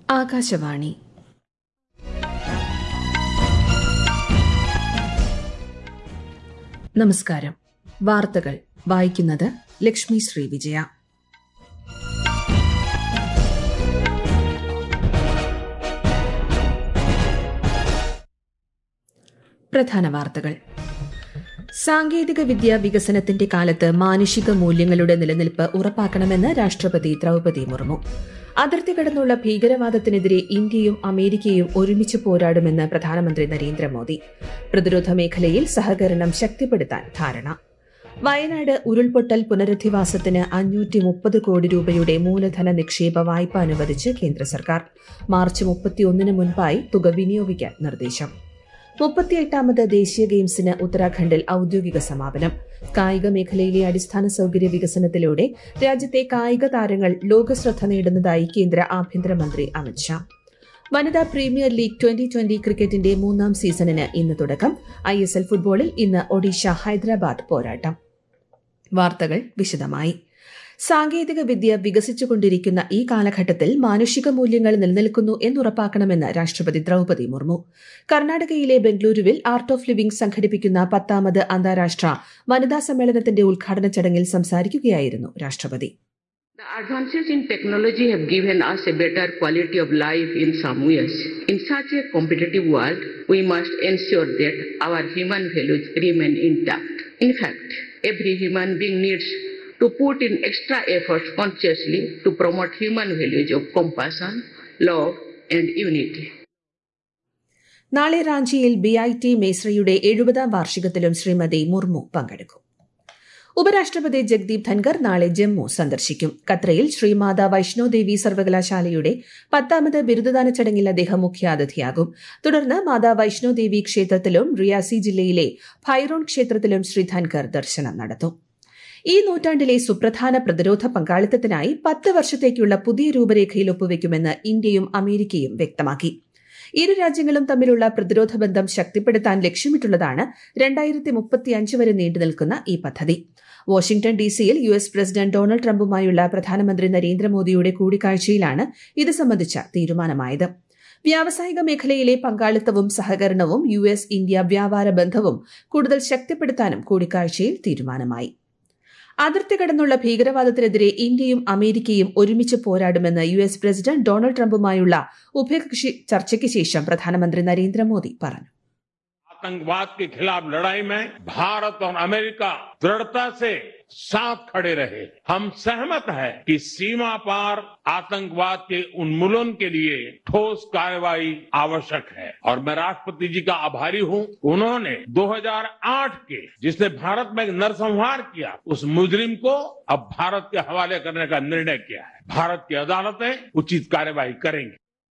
ആകാശവാണി നമസ്കാരം വാർത്തകൾ വായിക്കുന്നത് ലക്ഷ്മി ശ്രീ വിജയ പ്രധാന വാർത്തകൾ സാങ്കേതിക വിദ്യ വികസനത്തിന്റെ കാലത്ത് മാനുഷിക മൂല്യങ്ങളുടെ നിലനിൽപ്പ് ഉറപ്പാക്കണമെന്ന് രാഷ്ട്രപതി ദ്രൌപതി മുർമു അതിർത്തി കടന്നുള്ള ഭീകരവാദത്തിനെതിരെ ഇന്ത്യയും അമേരിക്കയും ഒരുമിച്ച് പോരാടുമെന്ന് പ്രധാനമന്ത്രി നരേന്ദ്രമോദി പ്രതിരോധ മേഖലയിൽ സഹകരണം ശക്തിപ്പെടുത്താൻ ധാരണ വയനാട് ഉരുൾപൊട്ടൽ പുനരധിവാസത്തിന് അഞ്ഞൂറ്റി മുപ്പത് കോടി രൂപയുടെ മൂലധന നിക്ഷേപ വായ്പ അനുവദിച്ച് കേന്ദ്ര സർക്കാർ മാർച്ച് മുപ്പത്തിയൊന്നിന് മുൻപായി തുക വിനിയോഗിക്കാൻ നിർദ്ദേശം മുപ്പത്തിയെട്ടാമത് ദേശീയ ഗെയിംസിന് ഉത്തരാഖണ്ഡിൽ ഔദ്യോഗിക സമാപനം കായിക മേഖലയിലെ അടിസ്ഥാന സൌകര്യ വികസനത്തിലൂടെ രാജ്യത്തെ കായിക താരങ്ങൾ ലോകശ്രദ്ധ നേടുന്നതായി കേന്ദ്ര ആഭ്യന്തരമന്ത്രി അമിത്ഷാ വനിതാ പ്രീമിയർ ലീഗ് ട്വന്റി ട്വന്റി ക്രിക്കറ്റിന്റെ മൂന്നാം സീസണിന് ഇന്ന് തുടക്കം ഐ എസ് എൽ ഫുട്ബോളിൽ ഇന്ന് ഒഡീഷ ഹൈദരാബാദ് പോരാട്ടം വാർത്തകൾ വിശദമായി സാങ്കേതിക വിദ്യ വികസിച്ചുകൊണ്ടിരിക്കുന്ന ഈ കാലഘട്ടത്തിൽ മാനുഷിക മൂല്യങ്ങൾ നിലനിൽക്കുന്നു എന്നുറപ്പാക്കണമെന്ന് രാഷ്ട്രപതി ദ്രൌപതി മുർമു കർണാടകയിലെ ബംഗളൂരുവിൽ ആർട്ട് ഓഫ് ലിവിംഗ് സംഘടിപ്പിക്കുന്ന പത്താമത് അന്താരാഷ്ട്ര വനിതാ സമ്മേളനത്തിന്റെ ഉദ്ഘാടന ചടങ്ങിൽ സംസാരിക്കുകയായിരുന്നു രാഷ്ട്രപതി The advances in technology have given us a better quality of life in some ways. In such a competitive world, we must ensure that our human values remain intact. In fact, every human being needs to put in extra efforts consciously to promote human values of compassion, love, and unity. നാളെ റാഞ്ചിയിൽ B I T മേസ്രയുടെ എഴുപതാം വാർഷികത്തിലും ശ്രീമതി മുർമു പങ്കെടുക്കും ഉപരാഷ്ട്രപതി ജഗ്ദീപ് ധൻകർ നാളെ ജമ്മു സന്ദർശിക്കും ഖത്രയിൽ ശ്രീമാതാ വൈഷ്ണോദേവി സർവകലാശാലയുടെ പത്താമത് ബിരുദദാന ചടങ്ങിൽ അദ്ദേഹം മുഖ്യാതിഥിയാകും തുടർന്ന് മാതാ വൈഷ്ണോദേവി ക്ഷേത്രത്തിലും റിയാസി ജില്ലയിലെ ഭൈറോൺ ക്ഷേത്രത്തിലും ശ്രീ ധൻകർ ദർശനം നടത്തും ഈ നൂറ്റാണ്ടിലെ സുപ്രധാന പ്രതിരോധ പങ്കാളിത്തത്തിനായി പത്ത് വർഷത്തേക്കുള്ള പുതിയ രൂപരേഖയിൽ ഒപ്പുവെക്കുമെന്ന് ഇന്ത്യയും അമേരിക്കയും വ്യക്തമാക്കി ഇരു രാജ്യങ്ങളും തമ്മിലുള്ള പ്രതിരോധ ബന്ധം ശക്തിപ്പെടുത്താൻ ലക്ഷ്യമിട്ടുള്ളതാണ് രണ്ടായിരത്തി മുപ്പത്തിയഞ്ച് വരെ നീണ്ടുനിൽക്കുന്ന ഈ പദ്ധതി വാഷിംഗ്ടൺ ഡിസിയിൽ യു എസ് പ്രസിഡന്റ് ഡൊണാൾഡ് ട്രംപുമായുള്ള പ്രധാനമന്ത്രി നരേന്ദ്രമോദിയുടെ കൂടിക്കാഴ്ചയിലാണ് ഇത് സംബന്ധിച്ച തീരുമാനമായത് വ്യാവസായിക മേഖലയിലെ പങ്കാളിത്തവും സഹകരണവും യു എസ് ഇന്ത്യ വ്യാപാര ബന്ധവും കൂടുതൽ ശക്തിപ്പെടുത്താനും കൂടിക്കാഴ്ചയിൽ തീരുമാനമായി അതിർത്തി കടന്നുള്ള ഭീകരവാദത്തിനെതിരെ ഇന്ത്യയും അമേരിക്കയും ഒരുമിച്ച് പോരാടുമെന്ന് യു എസ് പ്രസിഡന്റ് ഡൊണാൾഡ് ട്രംപുമായുള്ള ഉഭയകക്ഷി ചർച്ചയ്ക്ക് ശേഷം പ്രധാനമന്ത്രി നരേന്ദ്രമോദി പറഞ്ഞു आतंकवाद के खिलाफ लड़ाई में भारत और अमेरिका दृढ़ता से साथ खड़े रहे हम सहमत हैं कि सीमा पार आतंकवाद के उन्मूलन के लिए ठोस कार्रवाई आवश्यक है और मैं राष्ट्रपति जी का आभारी हूं उन्होंने 2008 के जिसने भारत में नरसंहार किया उस मुजरिम को अब भारत के हवाले करने का निर्णय किया है भारत की अदालतें उचित कार्यवाही करेंगी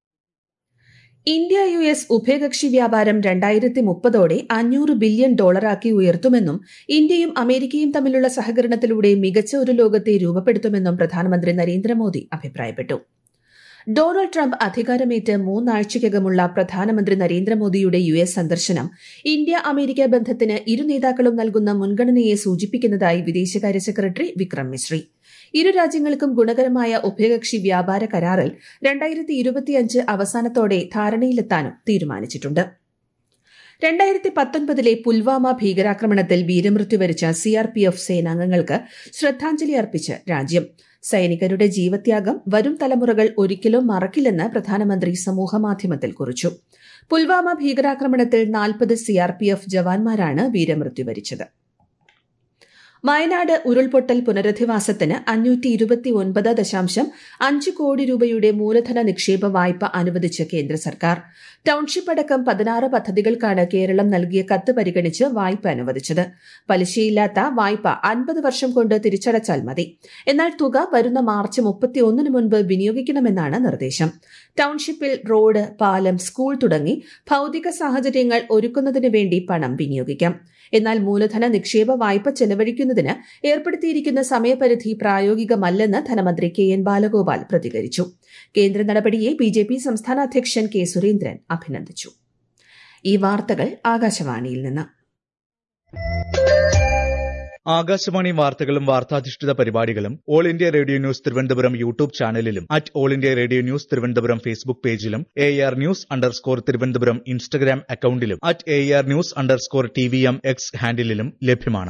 ഇന്ത്യ യു എസ് ഉഭയകക്ഷി വ്യാപാരം രണ്ടായിരത്തി മുപ്പതോടെ അഞ്ഞൂറ് ബില്യൺ ഡോളറാക്കി ഉയർത്തുമെന്നും ഇന്ത്യയും അമേരിക്കയും തമ്മിലുള്ള സഹകരണത്തിലൂടെ മികച്ച ഒരു ലോകത്തെ രൂപപ്പെടുത്തുമെന്നും പ്രധാനമന്ത്രി നരേന്ദ്രമോദി അഭിപ്രായപ്പെട്ടു ഡൊണാൾഡ് ട്രംപ് അധികാരമേറ്റ് മൂന്നാഴ്ചയ്ക്കകമുള്ള പ്രധാനമന്ത്രി നരേന്ദ്രമോദിയുടെ യു എസ് സന്ദർശനം ഇന്ത്യ അമേരിക്ക ബന്ധത്തിന് ഇരു നേതാക്കളും നൽകുന്ന മുൻഗണനയെ സൂചിപ്പിക്കുന്നതായി വിദേശകാര്യ സെക്രട്ടറി വിക്രം മിശ്രി ഇരു രാജ്യങ്ങൾക്കും ഗുണകരമായ ഉഭയകക്ഷി വ്യാപാര കരാറിൽ രണ്ടായിരത്തി ഇരുപത്തിയഞ്ച് അവസാനത്തോടെ ധാരണയിലെത്താനും തീരുമാനിച്ചിട്ടുണ്ട് രണ്ടായിരത്തി പത്തൊൻപതിലെ പുൽവാമ ഭീകരാക്രമണത്തിൽ വീരമൃത്യു വരിച്ച സിആർപിഎഫ് സേനാംഗങ്ങൾക്ക് ശ്രദ്ധാഞ്ജലി അർപ്പിച്ച് രാജ്യം സൈനികരുടെ ജീവത്യാഗം വരും തലമുറകൾ ഒരിക്കലും മറക്കില്ലെന്ന് പ്രധാനമന്ത്രി സമൂഹമാധ്യമത്തിൽ കുറിച്ചു പുൽവാമ ഭീകരാക്രമണത്തിൽ നാൽപ്പത് സിആർപിഎഫ് ജവാന്മാരാണ് വീരമൃത്യു വരിച്ചത് വയനാട് ഉരുൾപൊട്ടൽ പുനരധിവാസത്തിന് അഞ്ഞൂറ്റി ഇരുപത്തി ഒൻപത് ദശാംശം അഞ്ച് കോടി രൂപയുടെ മൂലധന നിക്ഷേപ വായ്പ അനുവദിച്ച് കേന്ദ്ര സർക്കാർ ടൌൺഷിപ്പ് അടക്കം പതിനാറ് പദ്ധതികൾക്കാണ് കേരളം നൽകിയ കത്ത് പരിഗണിച്ച് വായ്പ അനുവദിച്ചത് പലിശയില്ലാത്ത വായ്പ അൻപത് വർഷം കൊണ്ട് തിരിച്ചടച്ചാൽ മതി എന്നാൽ തുക വരുന്ന മാർച്ച് മുപ്പത്തിയൊന്നിന് മുൻപ് വിനിയോഗിക്കണമെന്നാണ് നിർദ്ദേശം ടൌൺഷിപ്പിൽ റോഡ് പാലം സ്കൂൾ തുടങ്ങി ഭൌതിക സാഹചര്യങ്ങൾ ഒരുക്കുന്നതിന് വേണ്ടി പണം വിനിയോഗിക്കാം എന്നാൽ മൂലധന നിക്ഷേപ വായ്പ ചെലവഴിക്കുന്നതിന് ഏർപ്പെടുത്തിയിരിക്കുന്ന സമയപരിധി പ്രായോഗികമല്ലെന്ന് ധനമന്ത്രി കെ എൻ ബാലഗോപാൽ പ്രതികരിച്ചു കേന്ദ്ര നടപടിയെ ബി ജെ പി സംസ്ഥാന അധ്യക്ഷൻ കെ സുരേന്ദ്രൻ അഭിനന്ദിച്ചു ഈ വാർത്തകൾ ആകാശവാണിയിൽ നിന്ന് ആകാശവാണി വാർത്തകളും വാർത്താധിഷ്ഠിത പരിപാടികളും all India radio news Thiruvananthapuram YouTube ചാനലിലും at all India radio news Thiruvananthapuram Facebook പേജിലും A R news underscore Thiruvananthapuram Instagram അക്കൌണ്ടിലും at A R news underscore T V M X ഹാൻഡിലും ലഭ്യമാണ്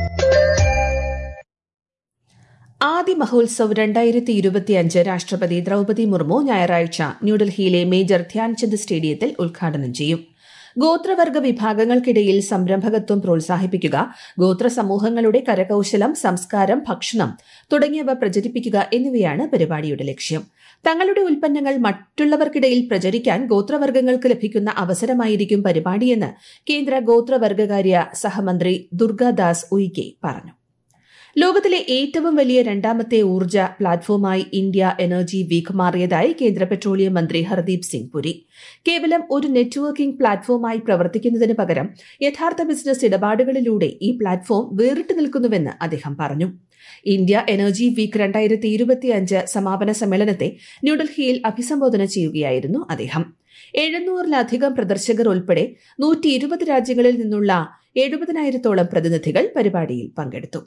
ആദ്യ മഹോത്സവ് രണ്ടായിരത്തി ഇരുപത്തിയഞ്ച് രാഷ്ട്രപതി ദ്രൌപതി മുർമു ഞായറാഴ്ച ന്യൂഡൽഹിയിലെ മേജർ ധ്യാൻചന്ദ് സ്റ്റേഡിയത്തിൽ ഉദ്ഘാടനം ചെയ്യും ഗോത്രവർഗ വിഭാഗങ്ങൾക്കിടയിൽ സംരംഭകത്വം പ്രോത്സാഹിപ്പിക്കുക ഗോത്ര സമൂഹങ്ങളുടെ കരകൌശലം സംസ്കാരം ഭക്ഷണം തുടങ്ങിയവ പ്രചരിപ്പിക്കുക എന്നിവയാണ് പരിപാടിയുടെ ലക്ഷ്യം തങ്ങളുടെ ഉൽപ്പന്നങ്ങൾ മറ്റുള്ളവർക്കിടയിൽ പ്രചരിക്കാൻ ഗോത്രവർഗങ്ങൾക്ക് ലഭിക്കുന്ന അവസരമായിരിക്കും പരിപാടിയെന്ന് കേന്ദ്ര ഗോത്രവർഗകാര്യ സഹമന്ത്രി ദുർഗാദാസ് ഉയിക്കെ പറഞ്ഞു ലോകത്തിലെ ഏറ്റവും വലിയ രണ്ടാമത്തെ ഊർജ്ജ പ്ലാറ്റ്ഫോമായി ഇന്ത്യ എനർജി വീക്ക് മാറിയതായി കേന്ദ്ര പെട്രോളിയം മന്ത്രി ഹർദീപ് സിംഗ് പുരി കേവലം ഒരു നെറ്റ്വർക്കിംഗ് പ്ലാറ്റ്ഫോമായി പ്രവർത്തിക്കുന്നതിന് പകരം യഥാർത്ഥ ബിസിനസ് ഇടപാടുകളിലൂടെ ഈ പ്ലാറ്റ്ഫോം വേറിട്ട് നിൽക്കുന്നുവെന്ന് അദ്ദേഹം പറഞ്ഞു ഇന്ത്യ എനർജി വീക്ക് രണ്ടായിരത്തി ഇരുപത്തിയഞ്ച് സമാപന സമ്മേളനത്തെ ന്യൂഡൽഹിയിൽ അഭിസംബോധന ചെയ്യുകയായിരുന്നു അദ്ദേഹം എഴുന്നൂറിലധികം പ്രദർശകർ ഉൾപ്പെടെ നൂറ്റി ഇരുപത് രാജ്യങ്ങളിൽ നിന്നുള്ള എഴുപതിനായിരത്തോളം പ്രതിനിധികൾ പരിപാടിയിൽ പങ്കെടുത്തു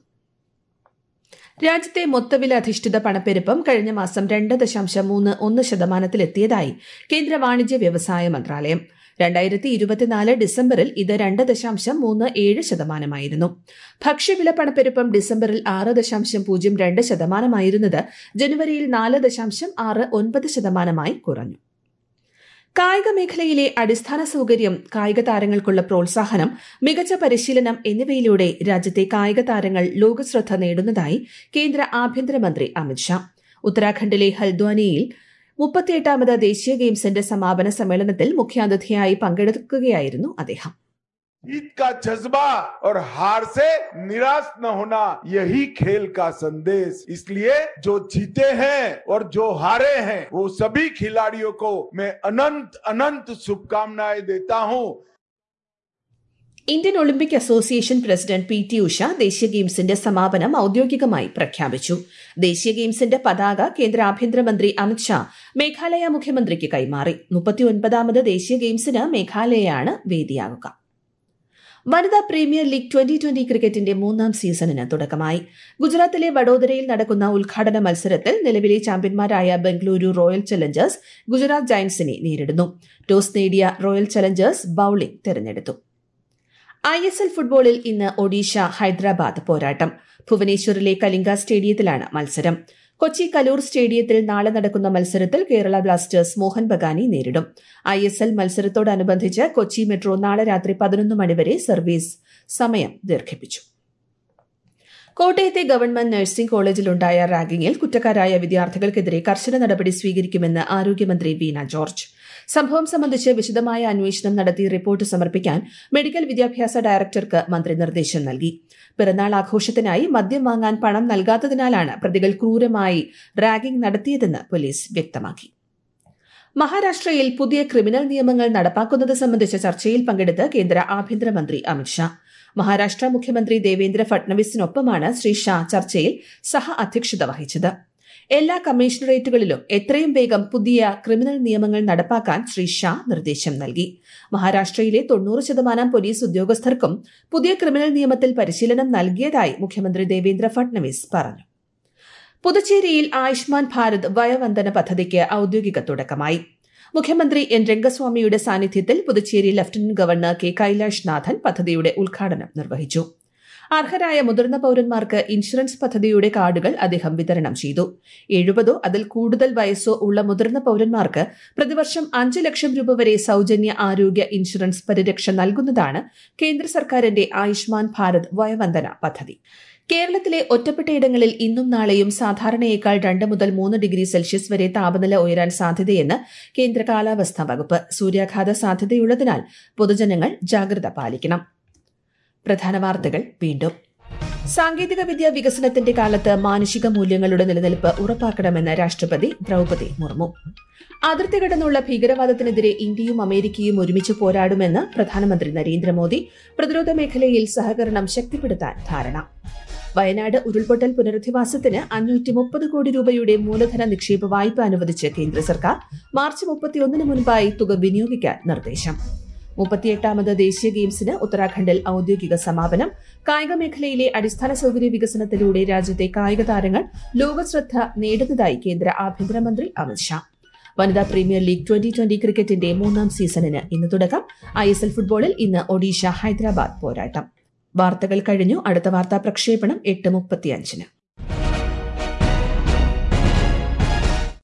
രാജ്യത്തെ മൊത്തവില അധിഷ്ഠിത പണപ്പെരുപ്പം കഴിഞ്ഞ മാസം രണ്ട് ദശാംശം മൂന്ന് ഒന്ന് ശതമാനത്തിലെത്തിയതായി കേന്ദ്ര വാണിജ്യ വ്യവസായ മന്ത്രാലയം രണ്ടായിരത്തി ഇരുപത്തിനാല് ഡിസംബറിൽ ഇത് രണ്ട് ദശാംശം മൂന്ന് ഏഴ് ശതമാനമായിരുന്നു ഭക്ഷ്യവില പണപ്പെരുപ്പം ഡിസംബറിൽ ആറ് ദശാംശം പൂജ്യം രണ്ട് ശതമാനമായിരുന്നത് ജനുവരിയിൽ നാല് ദശാംശം ആറ് ഒൻപത് ശതമാനമായി കുറഞ്ഞു കായിക മേഖലയിലെ അടിസ്ഥാന സൌകര്യം കായിക താരങ്ങൾക്കുള്ള പ്രോത്സാഹനം മികച്ച പരിശീലനം എന്നിവയിലൂടെ രാജ്യത്തെ കായിക താരങ്ങൾ ലോകശ്രദ്ധ നേടുന്നതായി കേന്ദ്ര ആഭ്യന്തരമന്ത്രി അമിത്ഷാ ഉത്തരാഖണ്ഡിലെ ഹൽദ്വാനിയിൽ മുപ്പത്തിയെട്ടാമത് ദേശീയ ഗെയിംസിന്റെ സമാപന സമ്മേളനത്തിൽ മുഖ്യാതിഥിയായി പങ്കെടുക്കുകയായിരുന്നു അദ്ദേഹം जीत का जज्बा और हार से निराश न होना यही खेल का संदेश इसलिए जो जीते हैं और जो हारे हैं वो सभी खिलाड़ियों को मैं अनंत अनंत शुभकामनाएं देता हूं Indian Olympic association president P T Usha ദേശീയ ഗെയിംസിന്റെ സമാപനം ഔദ്യോഗികമായി പ്രഖ്യാപിച്ചു ദേശീയ ഗെയിംസിന്റെ പതാക കേന്ദ്ര ആഭ്യന്തരമന്ത്രി അമിത്ഷാ മേഘാലയ മുഖ്യമന്ത്രിക്ക് കൈമാറി മുപ്പത്തിയൊൻപതാമത് ദേശീയ ഗെയിംസിന് മേഘാലയയാണ് വേദിയാകുക വനിതാ പ്രീമിയർ ലീഗ് ട്വന്റി ട്വന്റി ക്രിക്കറ്റിന്റെ മൂന്നാം സീസണിന് തുടക്കമായി ഗുജറാത്തിലെ വഡോദരയിൽ നടക്കുന്ന ഉദ്ഘാടന മത്സരത്തിൽ നിലവിലെ ചാമ്പ്യന്മാരായ ബംഗളൂരു റോയൽ ചലഞ്ചേഴ്സ് ഗുജറാത്ത് ജയന്റ്സിനെ നേരിടുന്നു ടോസ് നേടിയ റോയൽ ചലഞ്ചേഴ്സ് ബൌളിംഗ് തെരഞ്ഞെടുത്തു ഐ എസ് എൽ ഫുട്ബോളിൽ ഇന്ന് ഒഡീഷ ഹൈദരാബാദ് പോരാട്ടം ഭുവനേശ്വറിലെ കലിംഗ സ്റ്റേഡിയത്തിലാണ് മത്സരം കൊച്ചി കലൂർ സ്റ്റേഡിയത്തിൽ നാളെ നടക്കുന്ന മത്സരത്തിൽ കേരള ബ്ലാസ്റ്റേഴ്സ് മോഹൻ ബഗാനെ നേരിടും ഐ എസ് എൽ മത്സരത്തോടനുബന്ധിച്ച് കൊച്ചി മെട്രോ നാളെ രാത്രി പതിനൊന്ന് മണിവരെ സർവീസ് സമയം ദീർഘിപ്പിച്ചു കോട്ടയത്തെ ഗവൺമെന്റ് നഴ്സിംഗ് കോളേജിലുണ്ടായ റാഗിങ്ങിൽ കുറ്റക്കാരായ വിദ്യാർത്ഥികൾക്കെതിരെ കർശന നടപടി സ്വീകരിക്കുമെന്ന് ആരോഗ്യമന്ത്രി വീണ ജോർജ് സംഭവം സംബന്ധിച്ച് വിശദമായ അന്വേഷണം നടത്തി റിപ്പോർട്ട് സമർപ്പിക്കാൻ മെഡിക്കൽ വിദ്യാഭ്യാസ ഡയറക്ടർക്ക് മന്ത്രി നിർദ്ദേശം നൽകി പിറന്നാൾ ആഘോഷത്തിനായി മദ്യം വാങ്ങാൻ പണം നൽകാത്തതിനാലാണ് പ്രതികൾ ക്രൂരമായി റാഗിംഗ് നടത്തിയതെന്ന് പോലീസ് വ്യക്തമാക്കി മഹാരാഷ്ട്രയിൽ പുതിയ ക്രിമിനൽ നിയമങ്ങൾ നടപ്പാക്കുന്നത് സംബന്ധിച്ച ചർച്ചയിൽ പങ്കെടുത്ത് കേന്ദ്ര ആഭ്യന്തരമന്ത്രി അമിത്ഷാ മഹാരാഷ്ട്ര മുഖ്യമന്ത്രി ദേവേന്ദ്ര ഫട്നവിസിനൊപ്പമാണ് ശ്രീ ഷാ ചർച്ചയിൽ സഹ അധ്യക്ഷത വഹിച്ചത് എല്ലാ കമ്മീഷണറേറ്റുകളിലും എത്രയും വേഗം പുതിയ ക്രിമിനൽ നിയമങ്ങൾ നടപ്പാക്കാൻ ശ്രീ ഷാ നിർദ്ദേശം നൽകി മഹാരാഷ്ട്രയിലെ തൊണ്ണൂറ് ശതമാനം പോലീസ് ഉദ്യോഗസ്ഥർക്കും പുതിയ ക്രിമിനൽ നിയമത്തിൽ പരിശീലനം നൽകിയതായി മുഖ്യമന്ത്രി ദേവേന്ദ്ര ഫട്നവിസ് പറഞ്ഞു പുതുച്ചേരിയിൽ ആയുഷ്മാൻ ഭാരത് വയോവന്ദന പദ്ധതിക്ക് ഔദ്യോഗിക തുടക്കമായി മുഖ്യമന്ത്രി എൻ രംഗസ്വാമിയുടെ സാന്നിധ്യത്തിൽ Puducherry lieutenant governor K Kailash Nathan പദ്ധതിയുടെ ഉദ്ഘാടനം നിർവഹിച്ചു അർഹരായ മുതിർന്ന പൌരന്മാർക്ക് ഇൻഷുറൻസ് പദ്ധതിയുടെ കാർഡുകൾ അദ്ദേഹം വിതരണം ചെയ്തു എഴുപതോ അതിൽ കൂടുതൽ വയസ്സോ ഉള്ള മുതിർന്ന പൌരന്മാർക്ക് പ്രതിവർഷം അഞ്ച് ലക്ഷം രൂപ വരെ സൌജന്യ ആരോഗ്യ ഇൻഷുറൻസ് പരിരക്ഷ നൽകുന്നതാണ് കേന്ദ്ര സർക്കാരിന്റെ ആയുഷ്മാൻ ഭാരത് വയോവന്ദന പദ്ധതി കേരളത്തിലെ ഒറ്റപ്പെട്ടയിടങ്ങളിൽ ഇന്നും നാളെയും സാധാരണയേക്കാൾ രണ്ട് മുതൽ മൂന്ന് ഡിഗ്രി സെൽഷ്യസ് വരെ താപനില ഉയരാൻ സാധ്യതയെന്ന് കേന്ദ്ര കാലാവസ്ഥാ വകുപ്പ് സൂര്യാഘാത സാധ്യതയുള്ളതിനാൽ പൊതുജനങ്ങൾ ജാഗ്രത പാലിക്കണം പ്രധാന വാർത്തകൾ വീണ്ടും സാങ്കേതിക വിദ്യ വികസനത്തിന്റെ കാലത്ത് മാനുഷിക മൂല്യങ്ങളുടെ നിലനിൽപ്പ് ഉറപ്പാക്കണമെന്ന് രാഷ്ട്രപതി ദ്രൌപതി മുർമു അതിർത്തി കടന്നുള്ള ഭീകരവാദത്തിനെതിരെ ഇന്ത്യയും അമേരിക്കയും ഒരുമിച്ച് പോരാടുമെന്ന് പ്രധാനമന്ത്രി നരേന്ദ്രമോദി പ്രതിരോധ മേഖലയിൽ സഹകരണം ശക്തിപ്പെടുത്താൻ ധാരണ വയനാട് ഉരുൾപൊട്ടൽ പുനരധിവാസത്തിന് അഞ്ഞൂറ്റി മുപ്പത് കോടി രൂപയുടെ മൂലധന നിക്ഷേപ വായ്പ അനുവദിച്ച് കേന്ദ്ര സർക്കാർ മാർച്ച് മുപ്പത്തിയൊന്നിന് മുൻപായി തുക വിനിയോഗിക്കാൻ നിർദ്ദേശം മുപ്പത്തിയെട്ടാമത് ദേശീയ ഗെയിംസിന് ഉത്തരാഖണ്ഡിൽ ഔദ്യോഗിക സമാപനം കായിക മേഖലയിലെ അടിസ്ഥാന സൌകര്യ വികസനത്തിലൂടെ രാജ്യത്തെ കായിക താരങ്ങൾ ലോകശ്രദ്ധ നേടുന്നതായി കേന്ദ്ര ആഭ്യന്തരമന്ത്രി അമിത്ഷാ വനിതാ പ്രീമിയർ ലീഗ് ട്വന്റി ട്വന്റി ക്രിക്കറ്റിന്റെ മൂന്നാം സീസണിന് ഇന്ന് തുടക്കം ഐ എസ് എൽ ഫുട്ബോളിൽ ഇന്ന് ഒഡീഷ ഹൈദരാബാദ് പോരാട്ടം വാർത്തകൾ കഴിഞ്ഞു അടുത്ത വാർത്താ പ്രക്ഷേപണം എട്ട് മുപ്പത്തിയഞ്ചിന്